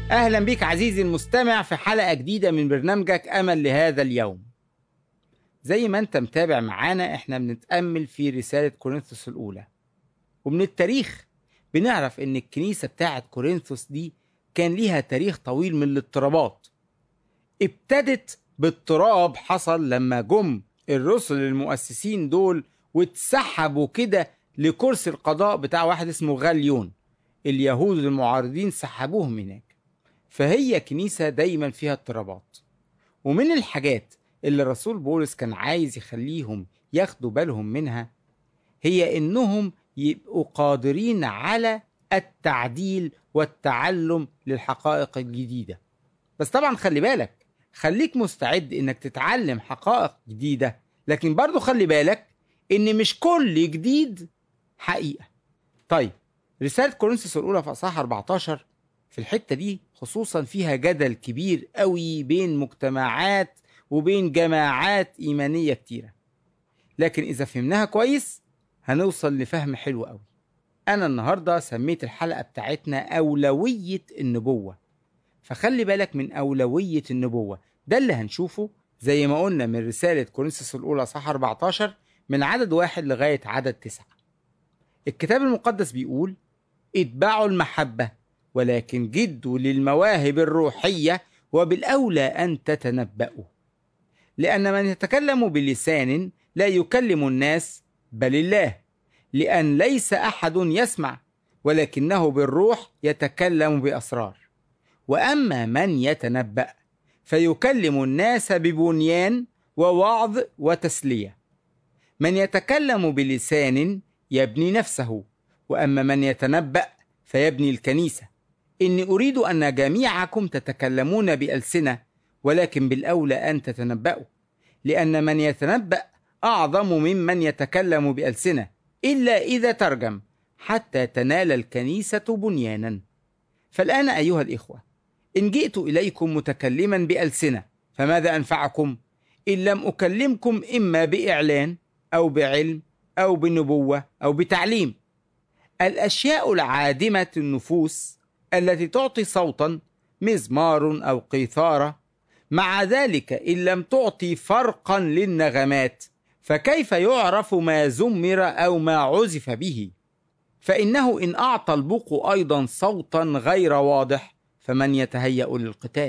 أهلا بك عزيزي المستمع في حلقة جديدة من برنامجك أمل لهذا اليوم زي ما أنت متابع معانا إحنا بنتأمل في رسالة كورنثوس الأولى ومن التاريخ بنعرف إن الكنيسة بتاعت كورنثوس دي كان ليها تاريخ طويل من الاضطرابات ابتدت باضطراب حصل لما جم الرسل المؤسسين دول واتسحبوا كده لكرسي القضاء بتاع واحد اسمه غاليون اليهود المعارضين سحبوهم هناك فهي كنيسة دايما فيها اضطرابات ومن الحاجات اللي الرسول بولس كان عايز يخليهم ياخدوا بالهم منها هي انهم يبقوا قادرين على التعديل والتعلم للحقائق الجديدة بس طبعا خلي بالك خليك مستعد انك تتعلم حقائق جديدة لكن برضو خلي بالك ان مش كل جديد حقيقة طيب رسالة كورنثوس الأولى في أصحاح 14 في الحتة دي خصوصا فيها جدل كبير قوي بين مجتمعات وبين جماعات إيمانية كتيرة لكن إذا فهمناها كويس هنوصل لفهم حلو قوي أنا النهاردة سميت الحلقة بتاعتنا أولوية النبوة فخلي بالك من أولوية النبوة ده اللي هنشوفه زي ما قلنا من رسالة كورنثوس الأولى صح 14 من عدد واحد لغاية عدد تسعة الكتاب المقدس بيقول اتبعوا المحبة ولكن جدوا للمواهب الروحية وبالأولى أن تتنبأوا لأن من يتكلم بلسان لا يكلم الناس بل الله لأن ليس أحد يسمع ولكنه بالروح يتكلم بأسرار وأما من يتنبأ فيكلم الناس ببنيان ووعظ وتسلية من يتكلم بلسان يبني نفسه وأما من يتنبأ فيبني الكنيسة إني أريد أن جميعكم تتكلمون بألسنة ولكن بالأولى أن تتنبأوا لأن من يتنبأ أعظم ممن يتكلم بألسنة إلا إذا ترجم حتى تنال الكنيسة بنيانا فالآن أيها الإخوة إن جئت إليكم متكلما بألسنة فماذا أنفعكم إن لم أكلمكم إما بإعلان أو بعلم أو بنبوة أو بتعليم الأشياء العادمة النفوس التي تعطي صوتا مزمار أو قيثارة مع ذلك إن لم تعطي فرقا للنغمات فكيف يعرف ما زمر أو ما عزف به فإنه إن أعطى البوق أيضا صوتا غير واضح فمن يتهيأ للقتال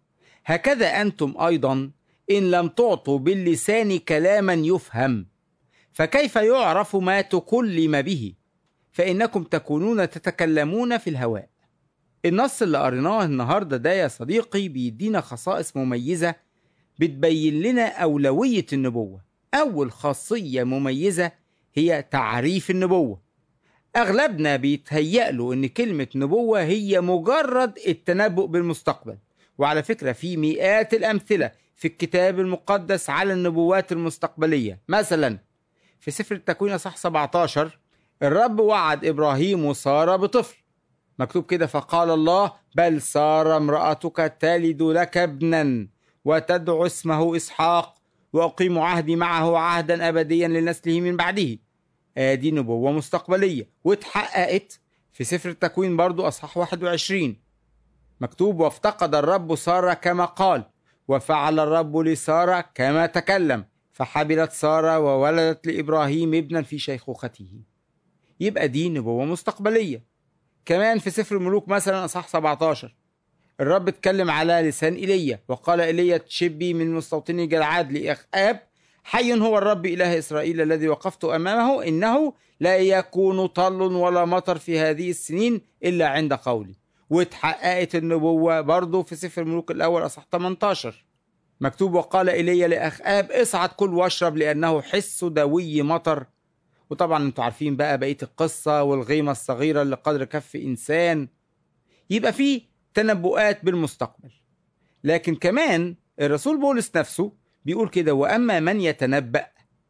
هكذا أنتم أيضا إن لم تعطوا باللسان كلاما يفهم فكيف يعرف ما تكلم به فإنكم تكونون تتكلمون في الهواء النص اللي قريناه النهارده ده يا صديقي بيدينا خصائص مميزة بتبين لنا أولوية النبوة أول خاصية مميزة هي تعريف النبوة أغلبنا بيتهيأ له إن كلمة نبوة هي مجرد التنبؤ بالمستقبل وعلى فكرة في مئات الأمثلة في الكتاب المقدس على النبوات المستقبلية مثلا في سفر التكوين صح 17 الرب وعد إبراهيم وسارة بطفل مكتوب كده فقال الله بل سارة امرأتك تلد لك ابنا وتدعو اسمه إسحاق وأقيم عهدي معه عهدا أبديا لنسله من بعده آدي نبوة مستقبلية واتحققت في سفر التكوين برضو أصحاح 21 مكتوب وافتقد الرب سارة كما قال وفعل الرب لسارة كما تكلم فحبلت سارة وولدت لإبراهيم ابنا في شيخوخته يبقى دي نبوة مستقبلية كمان في سفر الملوك مثلا أصحاح 17 الرب اتكلم على لسان ايليا وقال ايليا تشبي من مستوطني جلعاد لاخاب حي هو الرب اله اسرائيل الذي وقفت امامه انه لا يكون طل ولا مطر في هذه السنين الا عند قولي واتحققت النبوه برضه في سفر الملوك الاول اصح 18 مكتوب وقال ايليا لاخاب اصعد كل واشرب لانه حس دوي مطر وطبعا انتوا عارفين بقى بقيه القصه والغيمه الصغيره اللي قدر كف انسان يبقى في تنبؤات بالمستقبل لكن كمان الرسول بولس نفسه بيقول كده واما من يتنبأ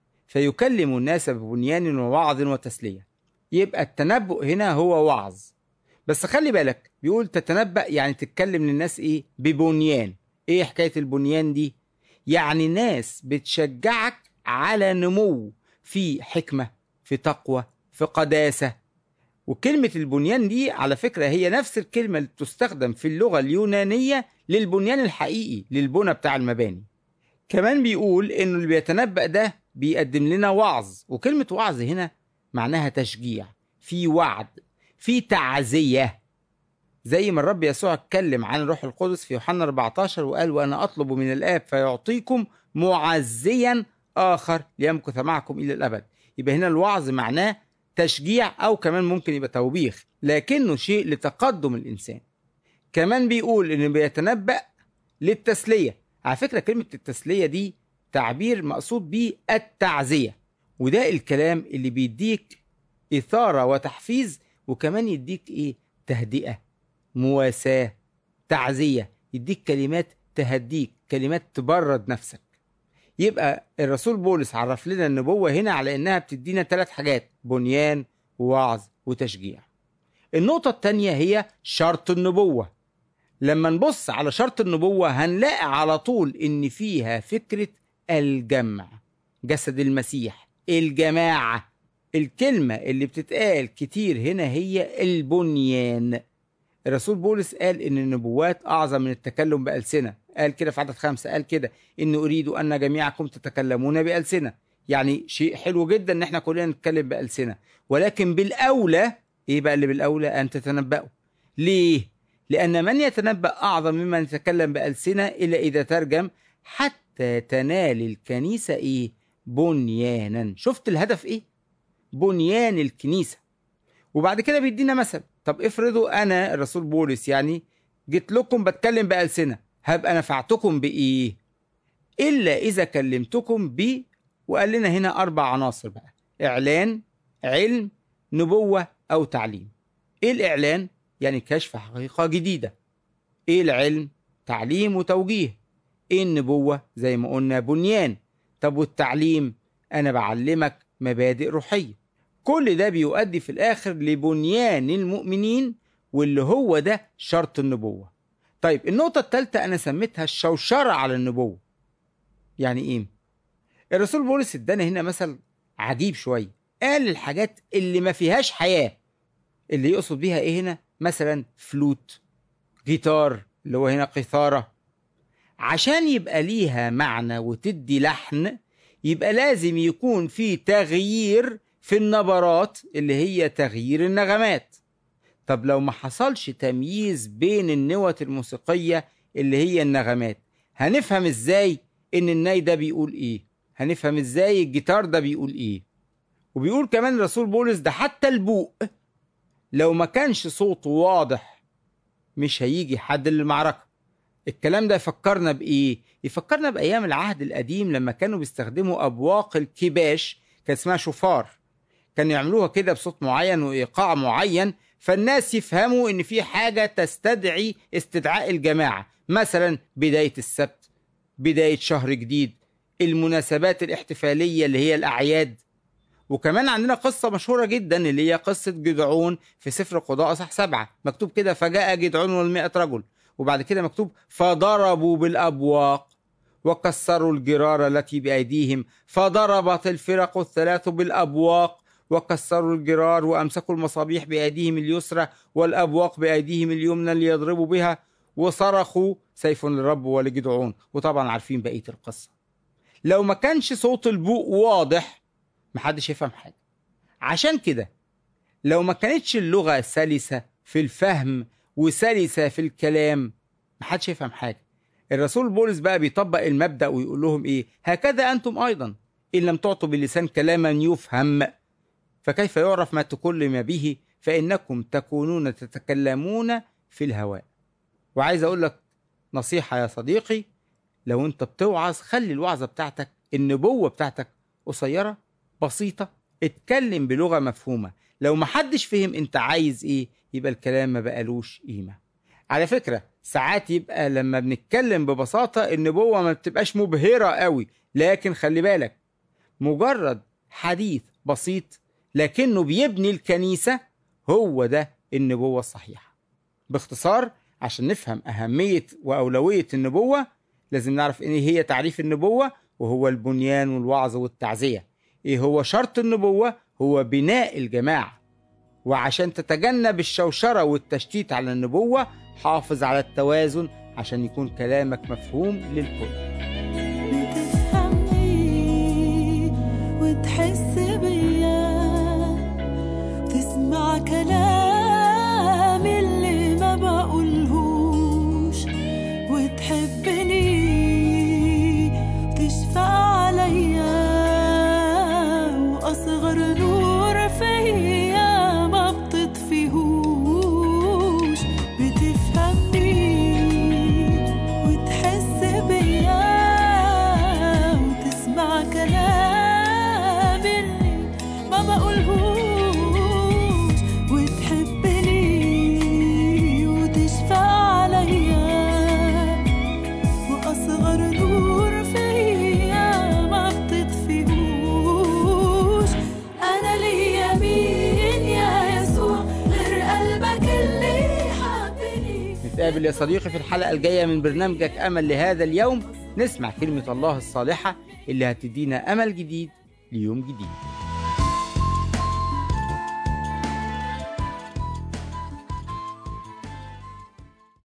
فيكلم الناس ببنيان ووعظ وتسليه يبقى التنبؤ هنا هو وعظ بس خلي بالك بيقول تتنبأ يعني تتكلم للناس ايه ببنيان ايه حكايه البنيان دي يعني ناس بتشجعك على نمو في حكمه في تقوى في قداسه وكلمة البنيان دي على فكرة هي نفس الكلمة اللي بتستخدم في اللغة اليونانية للبنيان الحقيقي للبنى بتاع المباني كمان بيقول إنه اللي بيتنبأ ده بيقدم لنا وعظ وكلمة وعظ هنا معناها تشجيع في وعد في تعزية زي ما الرب يسوع اتكلم عن الروح القدس في يوحنا 14 وقال وأنا أطلب من الآب فيعطيكم معزيا آخر ليمكث معكم إلى الأبد يبقى هنا الوعظ معناه تشجيع أو كمان ممكن يبقى توبيخ لكنه شيء لتقدم الإنسان كمان بيقول إنه بيتنبأ للتسلية على فكرة كلمة التسلية دي تعبير مقصود بيه التعزية وده الكلام اللي بيديك إثارة وتحفيز وكمان يديك إيه تهدئة مواساة تعزية يديك كلمات تهديك كلمات تبرد نفسك يبقى الرسول بولس عرف لنا النبوة هنا على إنها بتدينا ثلاث حاجات بنيان ووعظ وتشجيع النقطة التانية هي شرط النبوة لما نبص على شرط النبوة هنلاقي على طول إن فيها فكرة الجمع جسد المسيح الجماعة الكلمة اللي بتتقال كتير هنا هي البنيان الرسول بولس قال إن النبوات أعظم من التكلم بألسنة قال كده في عدد خمسة قال كده إن أريد أن جميعكم تتكلمون بألسنة يعني شيء حلو جدا إن إحنا كلنا نتكلم بألسنة ولكن بالأولى إيه بقى اللي بالأولى أن تتنبأوا ليه؟ لأن من يتنبأ أعظم ممن يتكلم بألسنة إلا إذا ترجم حتى تنال الكنيسة إيه؟ بنيانا شفت الهدف إيه؟ بنيان الكنيسة وبعد كده بيدينا مثل طب افرضوا أنا الرسول بولس يعني جيت لكم بتكلم بألسنة هبقى نفعتكم بإيه؟ إلا إذا كلمتكم ب وقال لنا هنا أربع عناصر بقى إعلان علم نبوة أو تعليم إيه الإعلان؟ يعني كشف حقيقة جديدة إيه العلم؟ تعليم وتوجيه إيه النبوة؟ زي ما قلنا بنيان طب والتعليم؟ أنا بعلمك مبادئ روحية كل ده بيؤدي في الآخر لبنيان المؤمنين واللي هو ده شرط النبوة طيب النقطة الثالثة أنا سميتها الشوشرة على النبوة يعني إيه؟ الرسول بولس ادانا هنا مثل عجيب شوية قال الحاجات اللي ما فيهاش حياة اللي يقصد بيها إيه هنا؟ مثلا فلوت جيتار اللي هو هنا قيثارة عشان يبقى ليها معنى وتدي لحن يبقى لازم يكون في تغيير في النبرات اللي هي تغيير النغمات طب لو ما حصلش تمييز بين النوت الموسيقية اللي هي النغمات هنفهم ازاي ان الناي ده بيقول ايه هنفهم ازاي الجيتار ده بيقول ايه وبيقول كمان الرسول بولس ده حتى البوق لو ما كانش صوته واضح مش هيجي حد للمعركة الكلام ده يفكرنا بإيه؟ يفكرنا بأيام العهد القديم لما كانوا بيستخدموا أبواق الكباش كان اسمها شوفار كانوا يعملوها كده بصوت معين وإيقاع معين فالناس يفهموا إن في حاجة تستدعي استدعاء الجماعة مثلا بداية السبت بداية شهر جديد المناسبات الاحتفالية اللي هي الأعياد وكمان عندنا قصة مشهورة جدا اللي هي قصة جدعون في سفر قضاء صح سبعة مكتوب كده فجاء جدعون والمئة رجل وبعد كده مكتوب فضربوا بالأبواق وكسروا الجرار التي بأيديهم فضربت الفرق الثلاث بالأبواق وكسروا الجرار وأمسكوا المصابيح بأيديهم اليسرى والأبواق بأيديهم اليمنى ليضربوا بها وصرخوا سيف للرب ولجدعون وطبعا عارفين بقية القصة لو ما كانش صوت البوق واضح محدش يفهم حاجة عشان كده لو ما كانتش اللغة سلسة في الفهم وسلسة في الكلام محدش يفهم حاجة الرسول بولس بقى بيطبق المبدأ ويقول لهم ايه هكذا أنتم أيضا إن لم تعطوا باللسان كلاما يفهم فكيف يعرف ما تكلم به فإنكم تكونون تتكلمون في الهواء وعايز أقول لك نصيحة يا صديقي لو أنت بتوعظ خلي الوعظة بتاعتك النبوة بتاعتك قصيرة بسيطة اتكلم بلغة مفهومة لو محدش فهم انت عايز ايه يبقى الكلام ما بقالوش قيمة على فكرة ساعات يبقى لما بنتكلم ببساطة النبوة ما بتبقاش مبهرة قوي لكن خلي بالك مجرد حديث بسيط لكنه بيبني الكنيسة هو ده النبوة الصحيحة باختصار عشان نفهم أهمية وأولوية النبوة لازم نعرف إيه هي تعريف النبوة وهو البنيان والوعظ والتعزية إيه هو شرط النبوة هو بناء الجماعة وعشان تتجنب الشوشرة والتشتيت على النبوة حافظ على التوازن عشان يكون كلامك مفهوم للكل بتفهمني وتحس بيا تسمع كلامي اللي ما بقولهوش وتحبني تشفق عليا وأصغر نور فيا ما بتطفيهوش بتفهمني وتحس بيا وتسمع كلامي اللي ما بقولهوش وتحبني وتشفق عليا وأصغر نور فيا ما بتطفيهوش أنا ليا مين يا يسوع غير قلبك اللي حبني نتقابل يا صديقي في الحلقة الجاية من برنامجك أمل لهذا اليوم نسمع كلمة الله الصالحة اللي هتدينا أمل جديد ليوم جديد